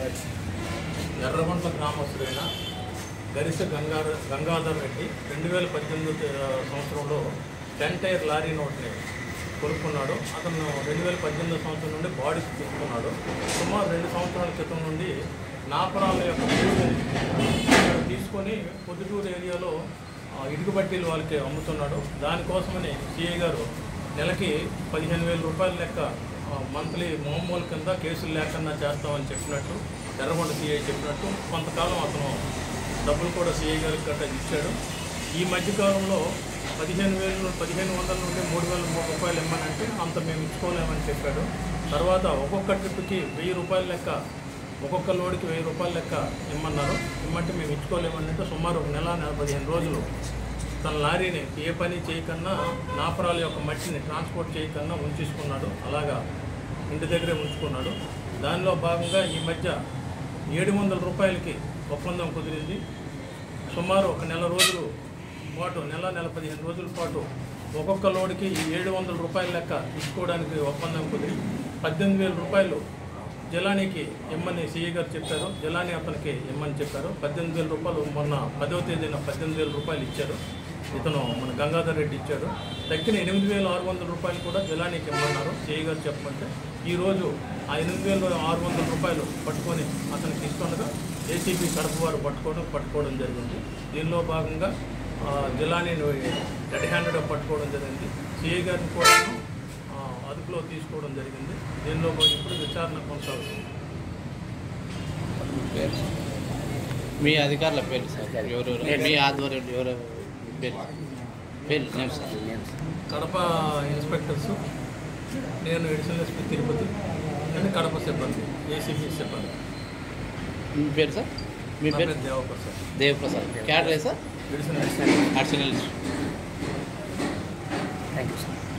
ఎర్రగుంట్ల గ్రామస్తుడైన గరిస గంగాధర్ గంగాధర్ రెడ్డి రెండు వేల పద్దెనిమిది సంవత్సరంలో టెన్ టైర్ లారీ నోట్ని కొనుక్కున్నాడు అతను రెండు వేల పద్దెనిమిది సంవత్సరం నుండి బాడీకి తీసుకున్నాడు సుమారు రెండు సంవత్సరాల క్రితం నుండి నాపరాల యొక్క భూమిని ఇక్కడ తీసుకొని పొద్దుటూరు ఏరియాలో ఆ, ఇటుక బట్టీలు వాళ్ళకి అమ్ముతున్నాడు దానికోసమని సిఐ గారు నెలకి పదిహేను వేల రూపాయల లెక్క ఆ, మంత్లీ మామూలు కింద కేసులు లేకుండా చేస్తామని చెప్పినట్టు ఎర్రగొండ సిఐ చెప్పినట్టు కొంతకాలం అతను డబ్బులు కూడా సిఐ గారికి గట్రా ఇచ్చాడు ఈ మధ్యకాలంలో పదిహేను వేలు పదిహేను వందల నుండి మూడు వేల మూడు రూపాయలు ఇమ్మనంటే అంత మేము ఇచ్చుకోలేమని చెప్పాడు తర్వాత ఒక్కొక్క ట్రిప్కి వెయ్యి రూపాయల లెక్క ఒక్కొక్క లోడ్కి వెయ్యి రూపాయల లెక్క ఇమ్మన్నారు ఇమ్మంటే మేము ఇచ్చుకోలేమనంటే సుమారు ఒక నెల నెల పదిహేను రోజులు తన లారీని ఏ పని చేయకన్నా నాపరాల యొక్క మట్టిని ట్రాన్స్పోర్ట్ చేయకన్నా ఉంచేసుకున్నాడు అలాగా ఇంటి దగ్గరే ఉంచుకున్నాడు దానిలో భాగంగా ఈ మధ్య ఏడు వందల రూపాయలకి ఒప్పందం కుదిరింది సుమారు ఒక నెల రోజులు పాటు నెల నెల పదిహేను రోజుల పాటు ఒక్కొక్క లోడ్కి ఈ ఏడు వందల రూపాయల లెక్క ఇచ్చుకోవడానికి ఒప్పందం కుదిరి పద్దెనిమిది వేల రూపాయలు జలానీకి ఇమ్మని సిఐ గారు చెప్పారు జలానీ అతనికి ఇమ్మని చెప్పారు పద్దెనిమిది వేల రూపాయలు మొన్న పదవ తేదీన పద్దెనిమిది వేల రూపాయలు ఇచ్చారు ఇతను మన గంగాధర్ రెడ్డి ఇచ్చాడు తక్కిన ఎనిమిది వేల ఆరు వందల రూపాయలు కూడా జలానీకి ఇమ్మన్నారు సిఐ గారు చెప్పమంటే ఈరోజు ఆ ఎనిమిది వేల ఆరు వందల రూపాయలు పట్టుకొని అతనికి ఇస్తుండగా ఏసీబీ కడప వారు పట్టుకోవడం పట్టుకోవడం జరిగింది దీనిలో భాగంగా ఆ, జలానీని రెడ్ హ్యాండెడ్ పట్టుకోవడం జరిగింది సిఐ గారిని కూడా ఆ, అదుపులో తీసుకోవడం జరిగింది దీనిలో ఇప్పుడు విచారణ కొనసాగుతుంది పేరు మీ అధికారుల పేరు సార్ ఎవరెవరు మీ ఆధ్వర్యంలో ఎవరు పేరు పేరు నేమ్ సార్ కడప ఇన్స్పెక్టర్స్ నేను additional SP Tirupati and Kadapa సిబ్బంది ఏసీబీ సిబ్బంది మీ పేరు సార్ మీ నా పేరు పేరు దేవప్రసాద్ దేవప్రసాద్ క్యాడరే sir additional SP additional thank you sir